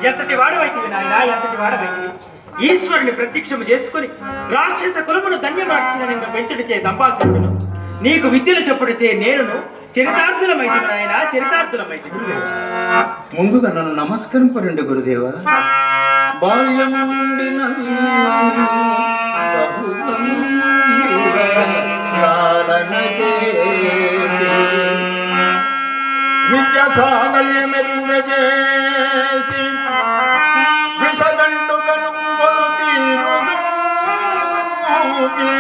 ఎంతటి వాడవైతివి నాయన ఎంతటి వాడవైతివి ఈశ్వరుని ప్రత్యక్షము చేసుకుని రాక్షస కులమును ధన్యమార్చిన నిన్ను పెంచుడు చే దంబాసురుడును నీకు విద్యలు చెప్పుడు చే నేనును చరితార్థులమైతివి నాయన చరితార్థులమైతివి ముందుగా నన్ను నమస్కరింపరండి గురుదేవ బాల్యము నుండి నన్ను బహువంతుగా లాలన చేసి, విద్య సాగల్యమెరుగజేసి విషగంటు కనుగొలు తీరుగూకి,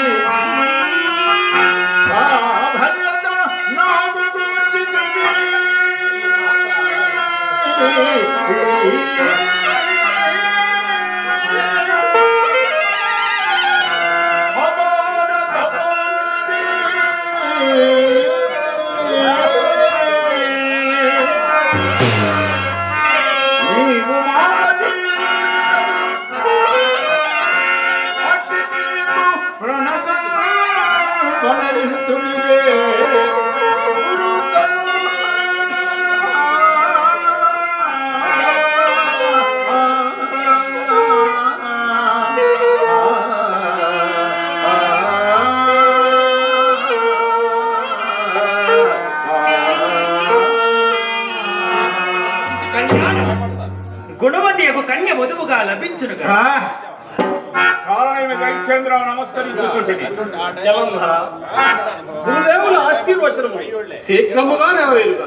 సాఫల్యత నాకు నీవు మామది అట్టి నీవు ప్రణతం కొనరింతునిరే కళ్యాణమస్తు. గుణవతి యొక్క కన్య వధువుగా లభించును దైత్యేంద్రరావు నమస్కరించుకుంటుంది జలంధర గురుదేవుల ఆశీర్వచనము శీఘ్రముగా నెరవేరుగా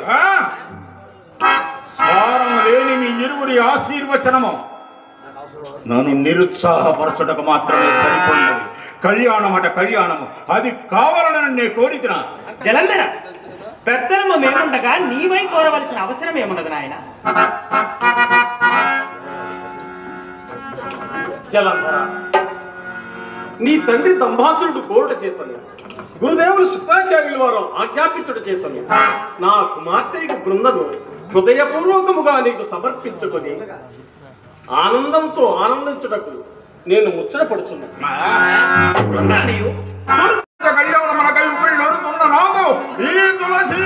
స్వారం లేని మీ ఇరువురి ఆశీర్వచనము నన్ను నిరుత్సాహపరచుటకు మాత్రమే సరిపోయినది కళ్యాణం అట కళ్యాణము అది కావాలని నేను కోరితున్నా జలంధర పెద్దలము మేముండగా నీవై కోరవలసిన అవసరం ఏమున్నది నాయన జలంధర నీ తండ్రి దంభాసురుడు కోరుట చేతను గురుదేవులు శుక్రాచార్యుల వారు ఆజ్ఞాపించుట చేతను నా కుమార్తెకు బృందను హృదయపూర్వకముగా నీకు సమర్పించుకొని ఆనందంతో ఆనందించుటకు నేను ముచ్చటపడుచున్నాను బృందానియు కళ్యాణం మనకై ఉపయోగపడుతున్న నాకు ఈ తులసి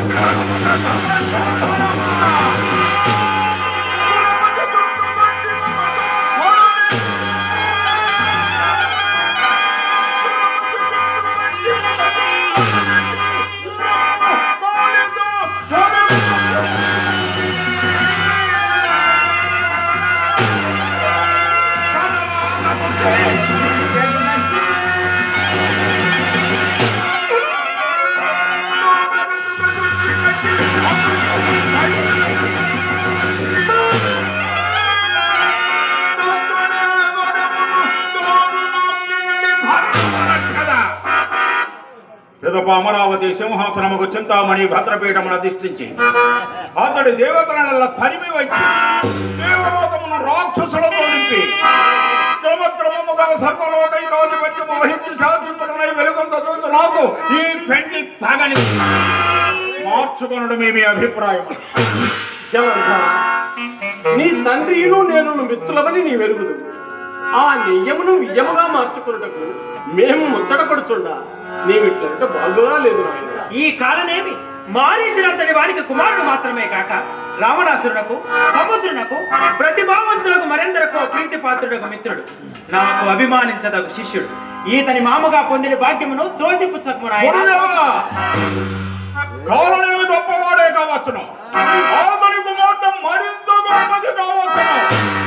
పిదప అమరావతి సింహాసనముకు చింతామణి భద్రపీఠమును అధిష్ఠించి అతడి దేవతల తరిమి వచ్చి దేవలోకమున రాక్షసులతో నింపి క్రమక్రమముగా సర్వలోకైకాధిపత్యము వహించి శాసించడమై వెలుగంత చూస్తూ నాకు ఈ పెండి తగని మార్చుకొనడమే మీ అభిప్రాయం జలంధర నీ తండ్రియును నేను మిత్రులమని నీ వెలుగుదు ఆ నెయ్యమును వియ్యముగా మార్చుకున్నటకు మేము ముచ్చటపడుచుండా నీవిట్లంట బాగుగా లేదు నాయన ఈ కాలనేమి మారీచినంతటి వారికి కుమారుడు మాత్రమే కాక రావణాసురునకు సముద్రునకు ప్రతిభావంతులకు మరెందరకు ప్రీతి పాత్రుడకు మిత్రుడు నాకు అభిమానించదగు శిష్యుడు ఈతని మామగా పొందిన భాగ్యమును త్రోసిపుచ్చకము నాయన గురుదేవా, కారణేమి గొప్పవాడే కావచ్చును అతని కుమార్తె మరింత గొప్పది కావచ్చును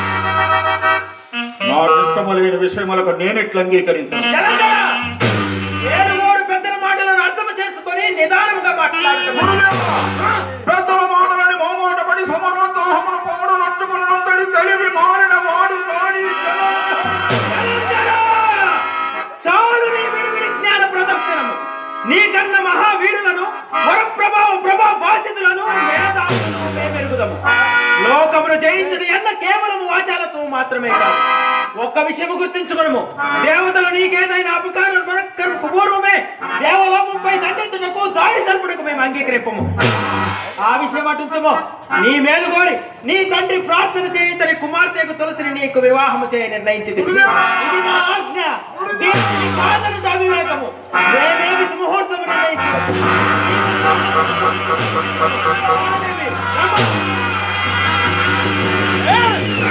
నాకు ఇష్టము లేని విషయములకు నేను ఎట్లా అంగీకరించాను జలంధర! ఏడుగోడు పెద్దల మాటలను అర్థం చేసుకొని నిదానంగా మాట్లాడుతున్నాను పెద్దల మాటలని మోమాట పడి సమరోత్సాహమును పాడు నట్టుకున్నంతటి తెలివి మారిన వాడు కాని చాలు నీ విడివిడి జ్ఞాన ప్రదర్శనము నీకన్న మహావీరులను వరప్రభావ ప్రభా బాధితులను మేధావులను మేమెరుగుదము లోకమును జయించడం ఎన్న కేవలం వాచాలతో మాత్రమే కాదు ఒక్క విషయము గుర్తించుకునము దేవతలు నీకేదైనా అపకారం మనకు పూర్వమే దేవలోకంపై దండెత్తునకు దాడి సల్పుటకు మేము అంగీకరింపము ఆ విషయం అటుంచము నీ మేలు కోరి నీ తండ్రి ప్రార్థన చేయించని కుమార్తెకు తులసిని నీకు వివాహము చేయ నిర్ణయించింది ఇది నా ఆజ్ఞ దీనిని కాదని అవివేకము మేమేమి ముహూర్తము నిర్ణయించము ఏ!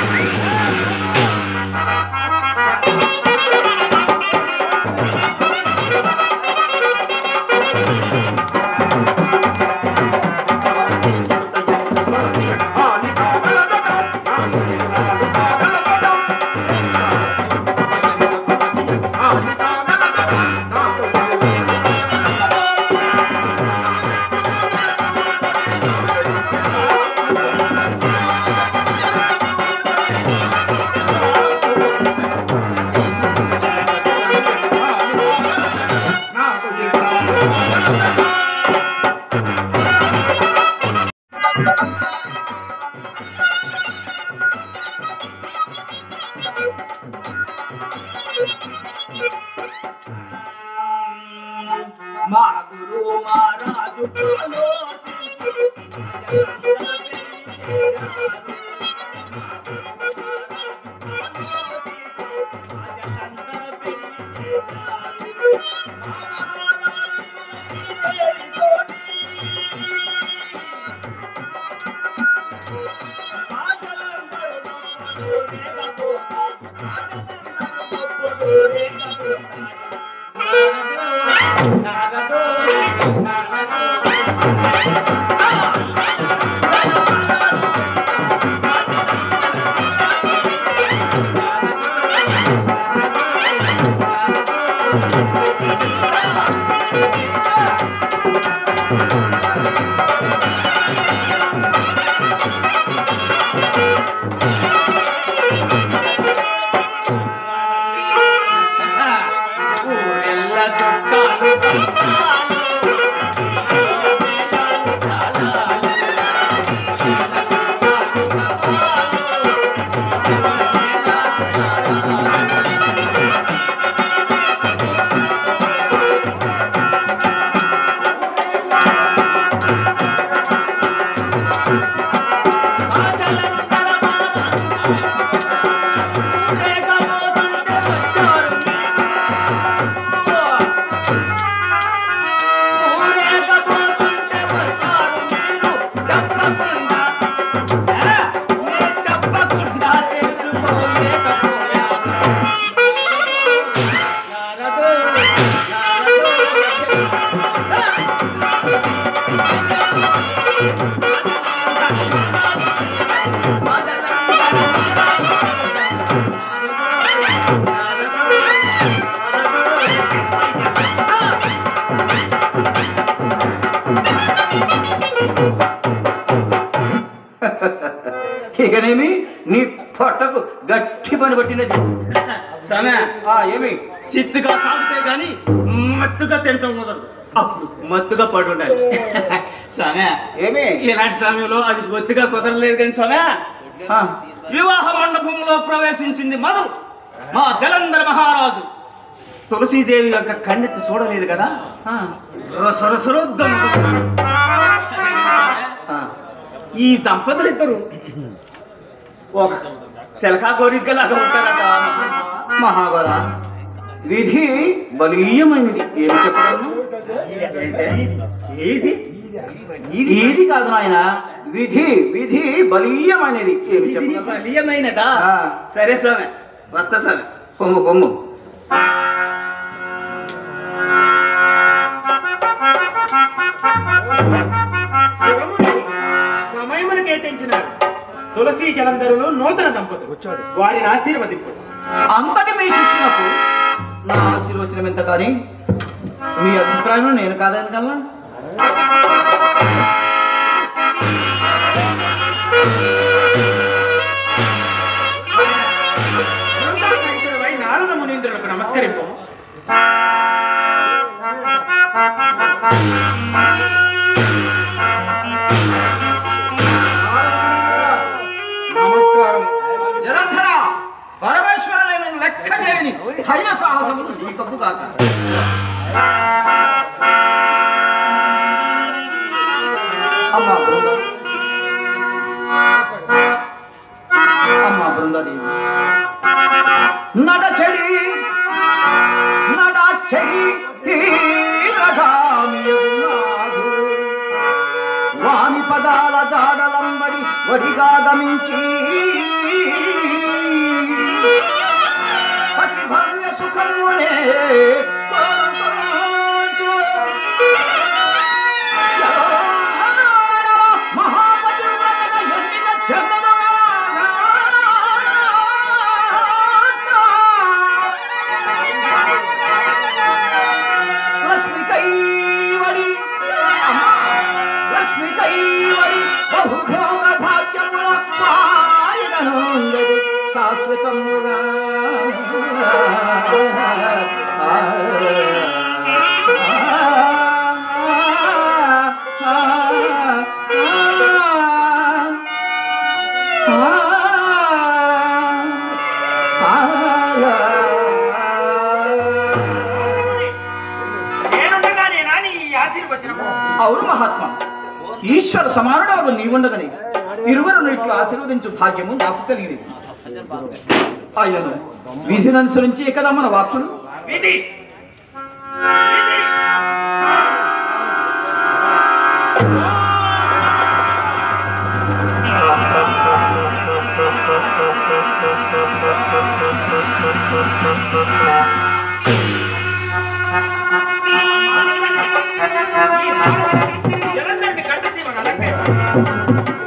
మా గురు మహారాజు ఊరెల్ల చుట్టాలు ఇకనేమి నీ పొట్టకు గట్టి పని పట్టినది సమే ఆ ఏమి సిత్తుగా సాగితే గాని మత్తుగా తింటాం కుదరదు అప్పుడు మత్తుగా పడి ఉండాలి స్వామి ఏమి ఇలాంటి సమయంలో అది బొత్తిగా కుదరలేదు కానీ స్వామి ఆ, వివాహ మండపంలో ప్రవేశించింది మొదలు మా జలంధర మహారాజు తులసీదేవి యొక్క కన్నెత్తి చూడలేదు కదా ఆ, రసరసరొద్దం ఆ. ఈ దంపతులు ఇద్దరు ఒక శలకా కోరికలాగా ఉంటారట మహాగోళ విధి బలీయమైనది ఏమి చెప్పగలను ఏది ఇది కాదు నాయన విధి విధి బలీయమైనది ఏమి ఇది చెప్పగలను బలీయమైనదా ఆ. సరే స్వామి వస్తా స్వామి కొమ్ము కొమ్ము శివముని సమయమును కేటాయించినాడు తులసి జలంధరులు నూతన దంపతులు వారిని ఆశీర్వదింపు అంతటి మీ శిష్యులకు నా ఆశీర్వచనం ఎంత కానీ మీ అభిప్రాయం నేను కాదని కల్లా నారద మునీంద్రులకు నమస్కరింపు నమస్కారం జలంధర పరమేశ్వరుని లెక్క చేయని ధైర్య సాహసములు నీ కప్పు కాక అమ్మా బృంద అమ్మా బృందదేవి నడ చెడి నడ చెడి తీరగామియగునాదు వాని పదాల జాడలంబడి వడిగా గమించి అతి భవ్య సుఖమునే కోరుకొనుచు. ఎవరో శాశ్వతముగా నేనుండగా నేనా నీ ఆశీర్వచనము అవును మహాత్మా ఈశ్వర సమానుడు నీవుండదని ఇరువురు ఇట్లు ఆశీర్వదించు భాగ్యము నాకు కలిగింది ఆయనను విధిని అనుసరించి కదా మన వాక్కులు విధి విధి జలంధరుని కట్టసీమను అలంకరించు.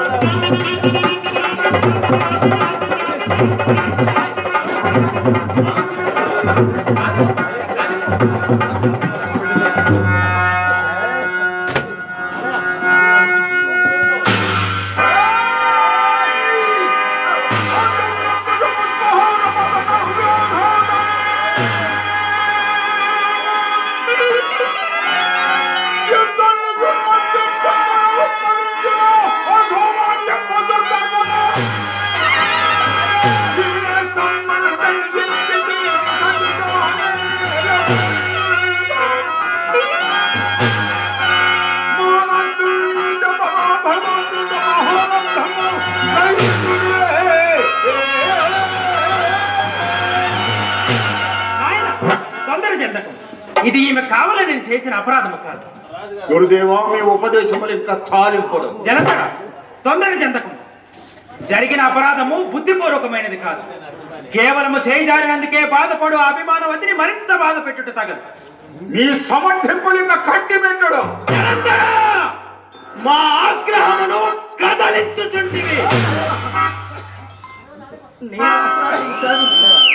నాయన తొందర చెందకు ఇది ఈమె కావాలని నేను చేసిన అపరాధము కాదు గురుదేవా మీ ఉపదేశములు ఇంకా చాలింపుడు జనతర తొందర చెందకు జరిగిన అపరాధము బుద్ధిపూర్వకమైనది కాదు కేవలము చేయి జారినందుకే బాధపడు ఆ అభిమానవతిని మరింత బాధ పెట్టుట తగదు మీ సమర్థింపులు ఇంకా కట్టి పెట్టుడు జనంతర మా ఆగ్రహమును కదలించుచుంటివి నేను అపరాధిని కాదు.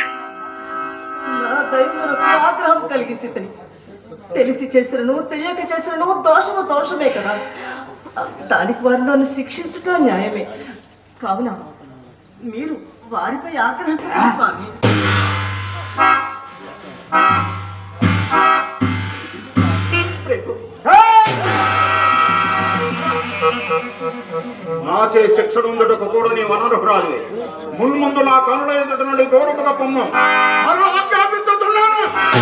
నా దైవమునకు ఆగ్రహం కలిగించిందని తెలిసి చేసినను తెలియక చేసినను దోషము దోషమే కదా దానికి వారు నన్ను శిక్షించుట న్యాయమే కావున మీరు వారిపై ఆగ్రహించారు స్వామి రేపు నాచే శిక్షణ ఉందటకు కూడా నీ అనర్హురాలివే మున్ముందు నా కనుల ఎదుట నుండి దూరముగా పొమ్ము మరో ఆజ్ఞాపిస్తున్నాను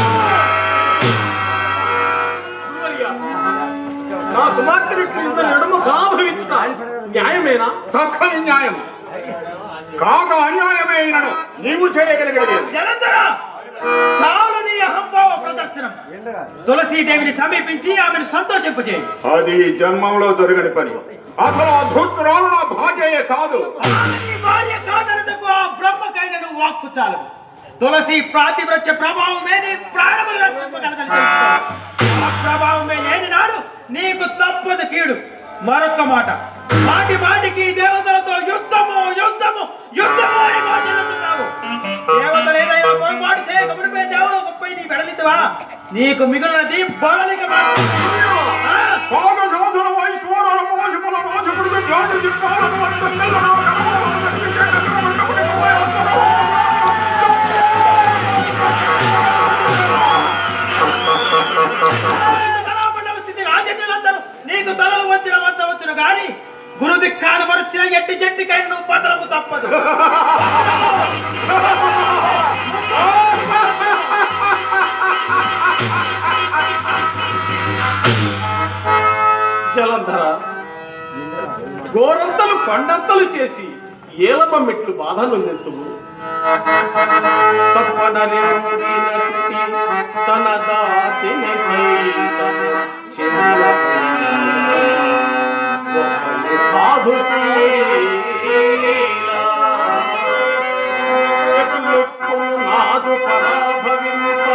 గురువర్య, నా కుమార్తెని ఇంత నడుము గాభవించుట న్యాయమేనా చక్కని న్యాయం కాక అన్యాయమే అయినను నీవు చేయగలిగేది జలంధర చాలు నీ అహంభావ ప్రదర్శనం తులసీదేవిని సమీపించి ఆమెను సంతోషింపజేయి అది ఈ జన్మంలో జరగని పని అసలు ఆ ధూర్తురాలు నా భార్యయే కాదు ఆమె నీ భార్య కాదనటకు ఆ బ్రహ్మకైనను వాక్కు చాలదు తులసి ప్రాతివ్రత్య ప్రభావమే నీ ప్రాణములు రక్షింపగలదని తెలుసుకో ఆ ప్రభావమే లేని నాడు నీకు తప్పదు కీడు మరొక్క మాట మాటి మాటికి ఈ దేవతలతో యుద్ధము యుద్ధము యుద్ధము అని ఘోషిస్తున్నావు దేవతలు ఏదైనా పొరపాటు చేయక మునిపే దేవతలపై నీ వెడలితవా నీకు మిగిలినది బలలిక మాత్రమే. ఆ? పాద సాధన వైశ్వరాల మోసముల మోసముడికి జ్ఞాని దిక్పాలకు తలాపండల స్థితి రాజన్యులందరూ నీకు తలలు వచ్చిన వచ్చవచ్చును గాని గురు దిక్కాన మరచిన ఎట్టి చెట్టికైన నువ్వు బదలము తప్పదు జలంధర గోరంతలు కొండంతలు చేసి ఏలమ్మ మెట్లు బాధ నొందెంతుము తప్పనరించినట్టి తన దాసిని సైతము చింతపరిచి గొప్పని సాధుశీల. ఎటులెప్పుడు నాదు పరాభవింప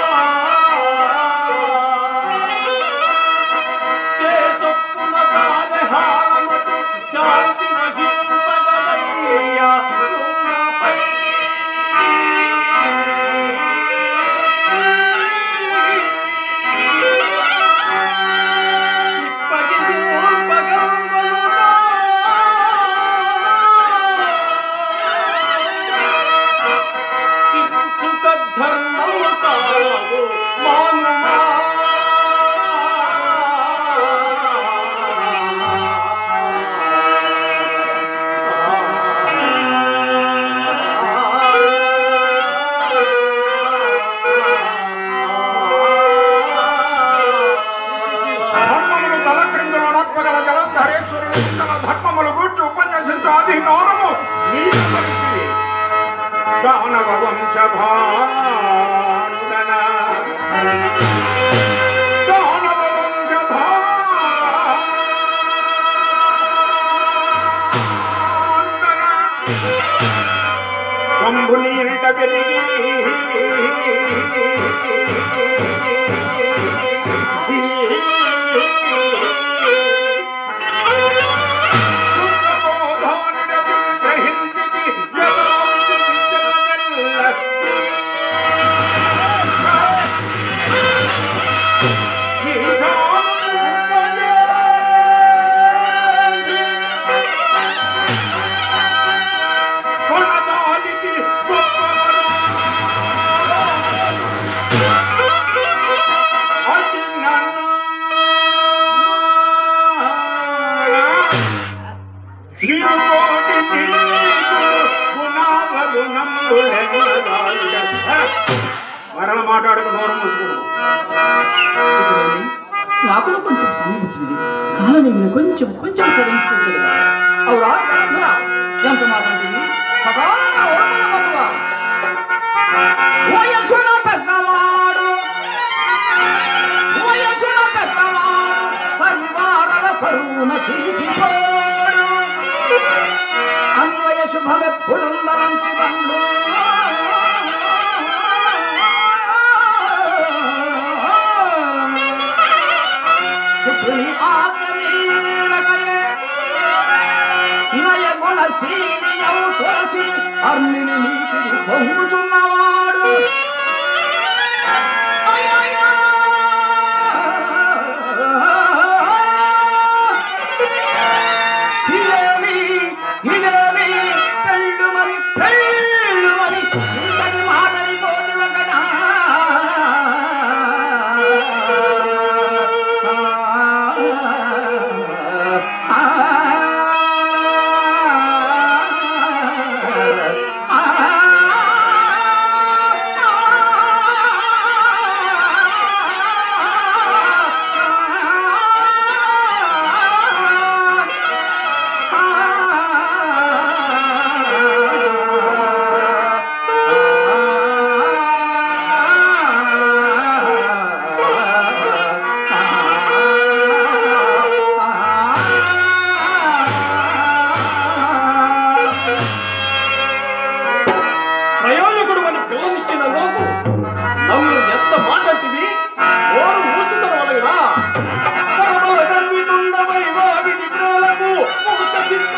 చేతొప్పున పాదహారముకు శాంతి వహింపగలయ్యా రుణపై. ఇప్పగిలి పగంబలునా వంశభానుడన దానవ వంశభానుడన కంబుని ఇంట పెరిగి కొనదానికి గొప్పవరా అతి నన్ను తిరుకోటి గుణావలు మరణ మాట్లాడక నోరు మూసుకున్నావు ఇదిగోండి, నాకు కొంచెం సమయం వచ్చింది కాలనీ కొంచెం కొంచెం కదిలించుకోవచ్చు అవురా నువ్వురా. ఎంత మాట అంటుంది సదాన ఓర్మల మగువా. వయసున పెద్దవాడు వయసున పెద్దవాడు సరివారల పరువున తీసిపోడు అన్వయ శుభమెప్పుడుందరంచి బంధు శుభ్రుని ఆత్మీయకయే నయ గుణశీలియవు తులసి అర్మిని నీతిని పొంగుచున్నవాడు అయ్యయ్యా. ఇదేమి ఇదేమి పెళ్ళు మరి పెళ్ళు మరి ఇంతటి మాటని పోటీ ఒకటా ప్రయోజకుడు అని పిల్లనిచ్చిన లోపు నన్ను ఎంత మాట్లాడివి ఓరు మూసుకునవలగరా పరమల గర్వితుండవై వావిడి ప్రేలకు ముక్త చిత్త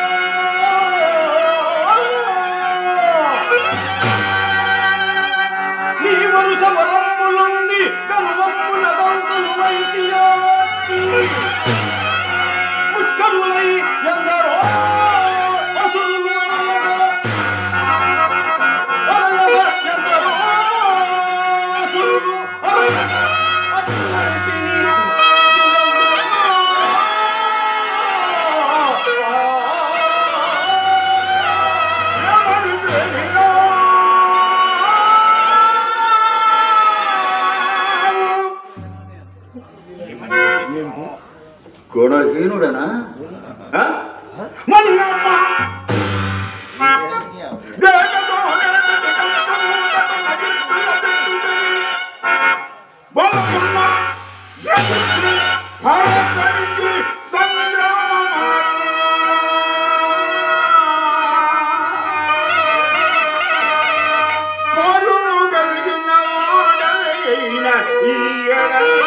నీ వరుస వరమ్ములుంది గర్వమ్ముల దంతులు వైద్యా పుష్కరులై ఎందరో అసురులు అనగా గుణహీనుడనా ఆ? మల్లమ్మ దేశతోనే బలమున్న యశస్వి భారతానికి సంగ్రామమన. పరువు కలిగిన వాడవైన ఈ ఎడల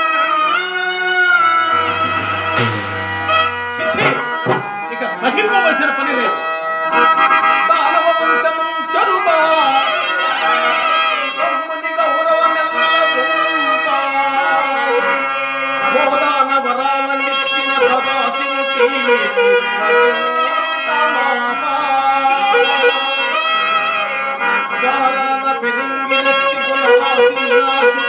చిచి! ఇక సహింపవలసిన పని లేదు దానవ వంశము చరువా తమ్ముని గౌరవమెల్లగుంపా. గోదాన వరాలనిచ్చిన సదాశివుకి నమః. గాన పెరింగిలెత్తి కొనసాగిన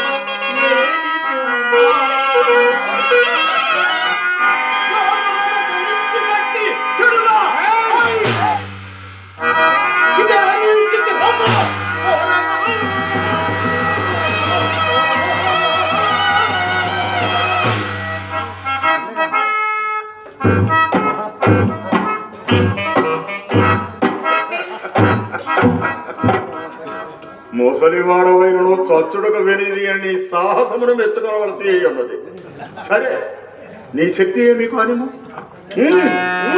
ముసలివాడవైనను చచ్చుడకు వెనిది అని సాహసమును మెచ్చుకోవలసి అయి ఉన్నది సరే నీ శక్తి ఏమి కానిము హ్మ్.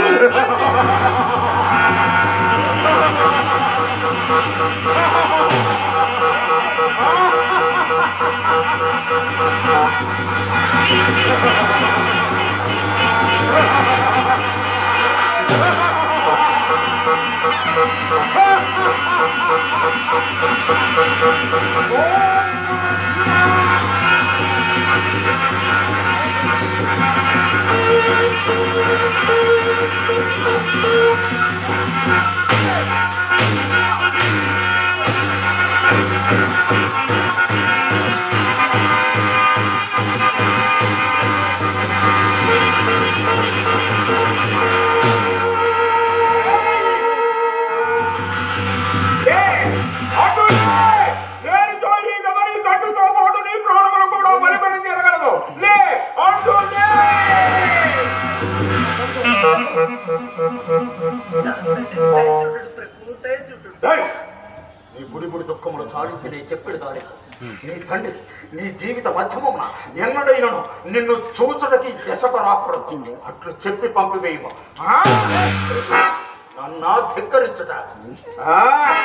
నేను తోలి గమని కట్టుతో పాటు నీ ప్రాణములు కూడా బలిపడం జరగలదు లే అడ్డు లే! ఏయ్! నీ బుడి బుడి దుఃఖములు సాధించి నీ చెప్పిడు దారి నీ తండ్రి నీ జీవిత మధ్యమమున ఎన్నడైనను నిన్ను చూచడానికి దశకు రాకూడదు అట్లు చెప్పి పంపివేయము ఆ? నన్నా ధిక్కరించుట ఆ?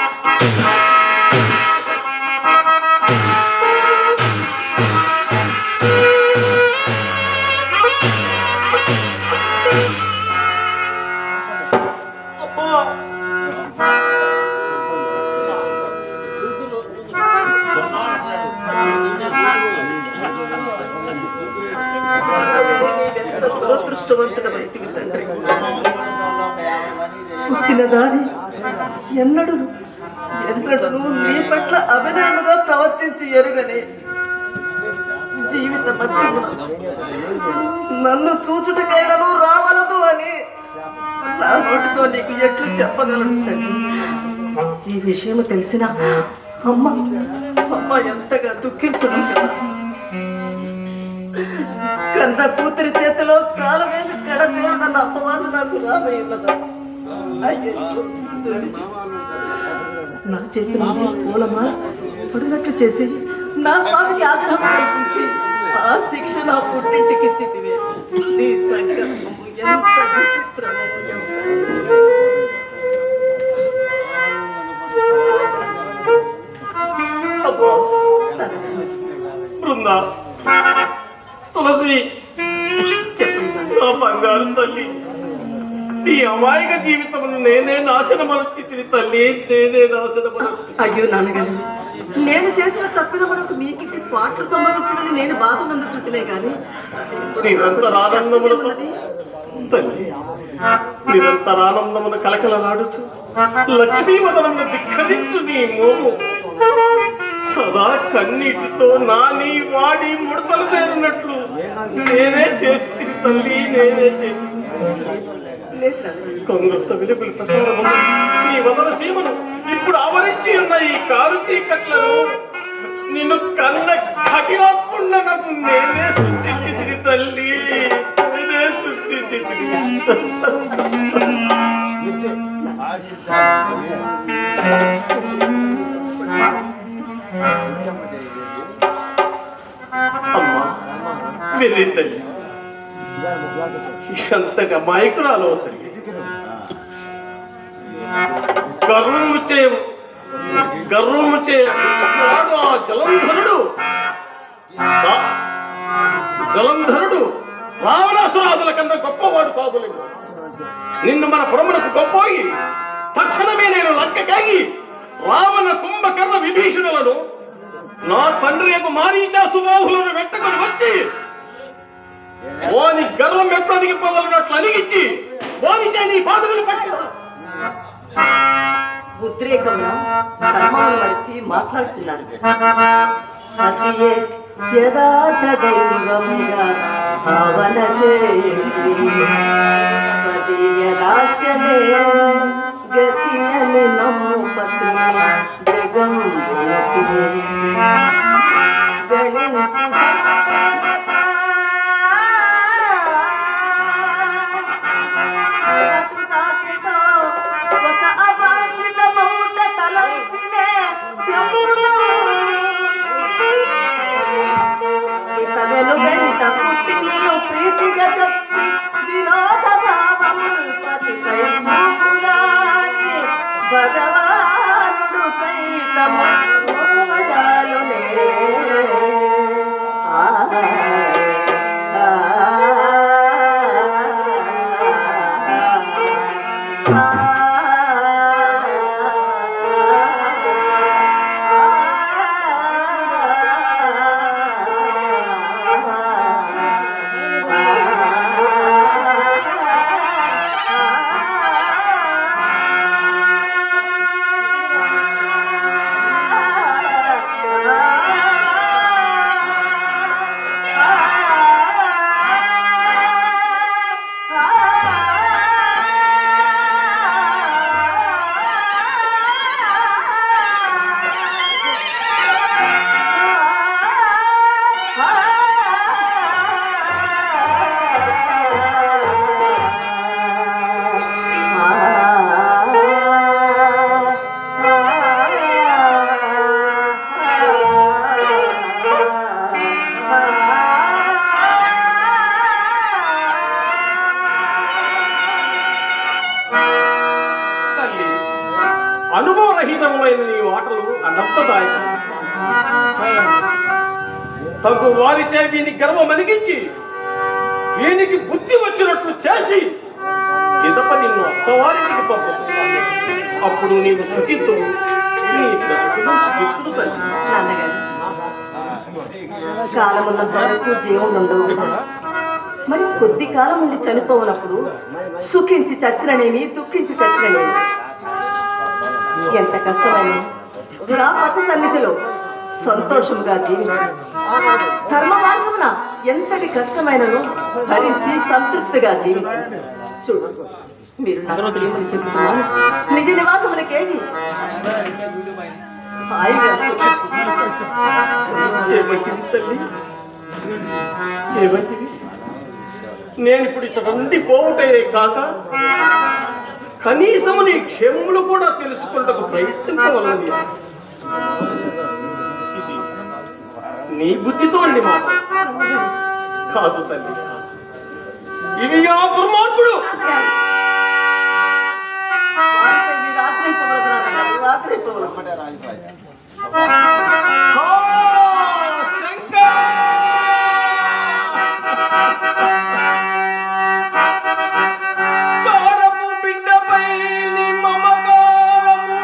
నీవెంత దురదృష్టవంతుడమైతివి తండ్రి పుట్టిన దాని ఎన్నడు ఎన్నడను నీ పట్ల అభినయముగా ప్రవర్తించి ఎరుగనే జీవిత మధ్యమున నన్ను చూచుటకైనను రావలదు అని నా నోటితో నీకు ఎట్లు చెప్పగలను తండ్రి ఈ విషయం తెలిసిన అమ్మ అమ్మ ఎంతగా దుఃఖించను కదా కన్న కూతురి చేతిలో కాలమేమి కడతేరున్న అమ్మవారు నాకు రాబోయేదా అయ్యో దొరికి. నా చేతి నుండి పూలమా పడినట్లు చేసి నా స్వామికి ఆగ్రహం కల్పించి ఆ శిక్ష నా పుట్టింటికి ఇచ్చితివే నీ సంకల్పము ఎంత విచిత్రము ఎంత విచిత్రము. అబ్బా బృందా తులసి చెప్పండి నా బంగారు తల్లి నీ అమాయక జీవితమును నేనే నాశనమనొచ్చి తల్లి నేనే నాశనమనొచ్చి అయ్యో నాన్నగారు నేను చేసిన తప్పిద మనకు మీకిట్టి పాటలు సంభవించినది నేను బాధ చుట్టలే కానీ నిరంతరానందములతో తల్లి నిరంతరానందమున కలకలలాడుచు లక్ష్మీ వదనమున ధిక్కరించు నీ మోము సదా కన్నీటితో నాని వాడి ముడతలు తేరున్నట్లు నేనే చేసి తిని తల్లి నేనే చేసి లేదు నాన్నగారు. కొంగొత్త వెలుగులు ప్రసారము నీ వదన సీమను ఇప్పుడు ఆవరించి ఉన్న ఈ కారు చీకట్లను నిన్ను కన్న కఠినప్పుండనకు నేనే సృష్టించి తిని తల్లి నేనే సృష్టించి అమ్మా వెళ్ళి తల్లి ఎంతగా మాయకురాలు తల్లి గర్వము చేయవు గర్వము చేయవాడు ఆ జలంధరుడు ఆ జలంధరుడు రావణాసురాదుల కన్నా గొప్పవాడు కాదులేము నిన్ను మన పురమునకు గొప్పోయి తక్షణమే నేను లంకకాగి రావణ కుంభకర్ణ విభీషణులను నా తండ్రి యొక్క మారీచా సుబాహులను వెంటకొని వచ్చి వాని గర్వం ఎప్పుడు అదిగిపోగలిగినట్లు అలిగించి వానిచే నీ బాధలు పట్టు ఉద్రేకంలో ధర్మమును మరిచి మాట్లాడుచున్నాను అతియే యథార్థ దైవముగా భావన చేసి పదియ దాస్యమే గతి అని నమ్ము పత్రి జగం ఒక అవాంఛిత మౌట తలంచినే దేవుడు అనుభవరహితమైన నీ మాటలు అనర్థదాయకం తగు వారిచే వీని గర్వం అలిగించి వీనికి బుద్ధి వచ్చినట్లు చేసి ఎదప నిన్ను అత్తవారింటికి పంపు అప్పుడు నీవు సుఖితు నీ బ్రతుకును సుఖించును తల్లి నాన్నగారు కాలమున్నంత వరకు జీవం ఉండవు కదా మరి కొద్ది కాలం ఉండి చనిపోవునప్పుడు సుఖించి చచ్చిననేమి దుఃఖించి చచ్చిననేమి ఎంత కష్టమైన నా పత సన్నిధిలో సంతోషముగా జీవించు ధర్మ మార్గమున ఎంతటి కష్టమైనను భరించి సంతృప్తిగా జీవించు చూడు మీరు నాకు ప్రేమని చెబుతున్నాను నిజ నివాసమునకేగి హాయిగా సుఖించు. ఏమంటివి తల్లి ఏమంటివి నేను ఇప్పుడు ఇక్కడ నుండి పోవుటే కాక కనీసం నీ క్షేమములు కూడా తెలుసుకుంటకు ప్రయత్నించవలనది ఇది నీ బుద్ధితో అండి మాట కాదు తల్లి కాదు ఇవి ఆ దుర్మార్గుడు వారిపై మీరు ఆశ్రయించవలదు నాన్నగారు, ఆశ్రయించవలదు. ఆ, శంకర! కారపు బిడ్డపై నీ మమకారము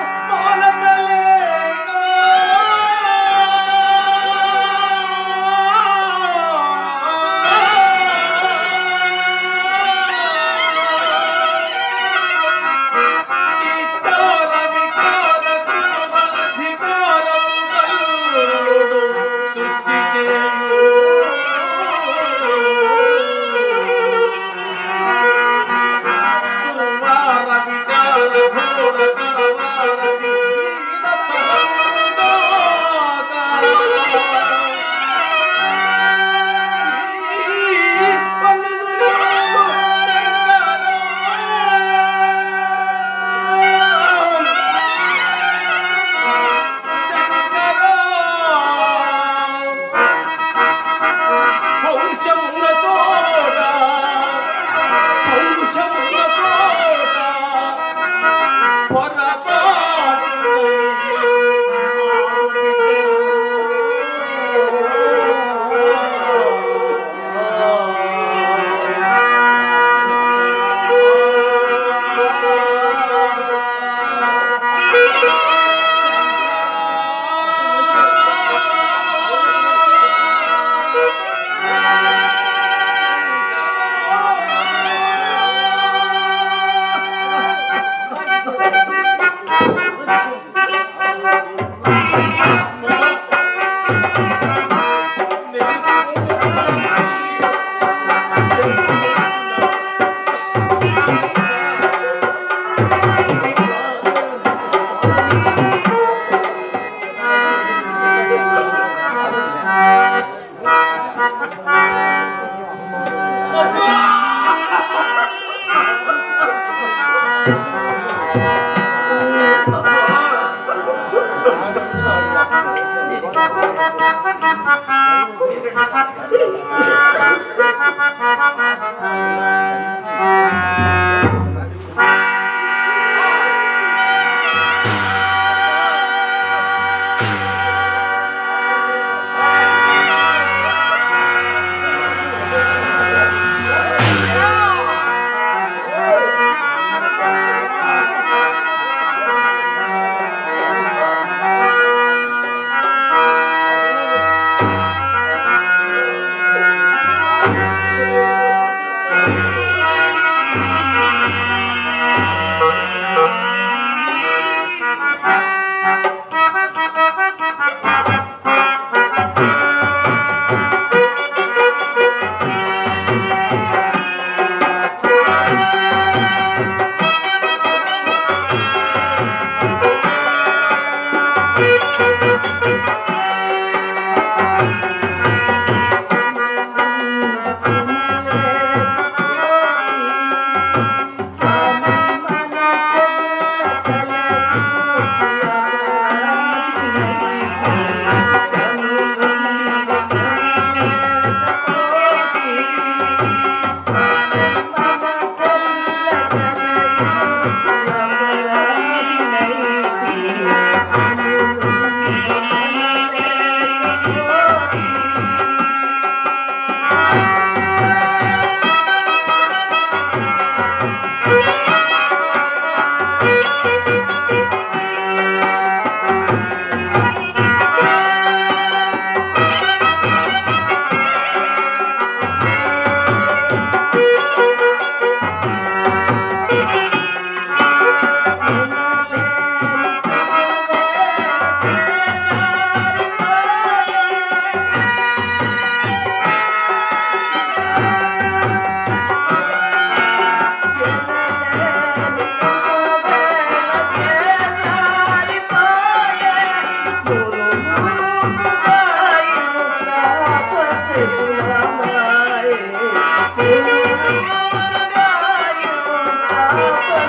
చిత్తాల వికార అధికారము సృష్టి చేయు గురువార విచార ఘోర కరవార విహీన పౌరుషమున్న చోట పౌరుషమున్న చోట పొరపాటు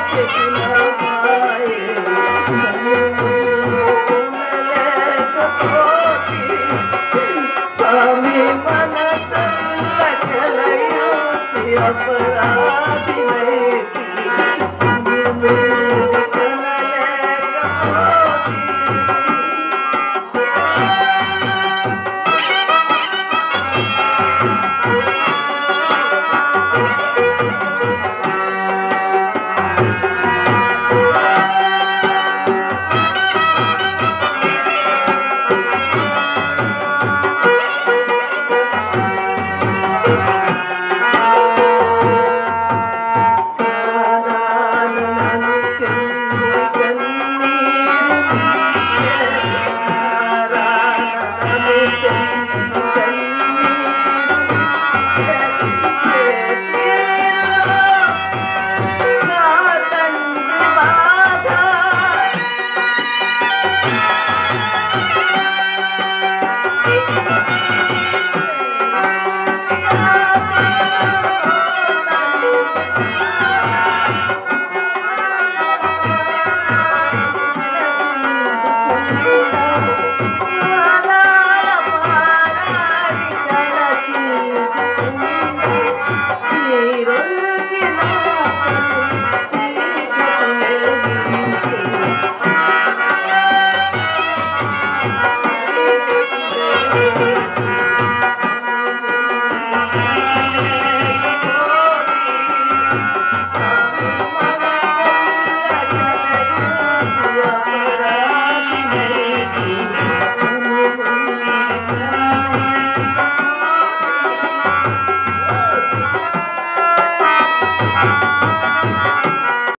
చెప్పినావు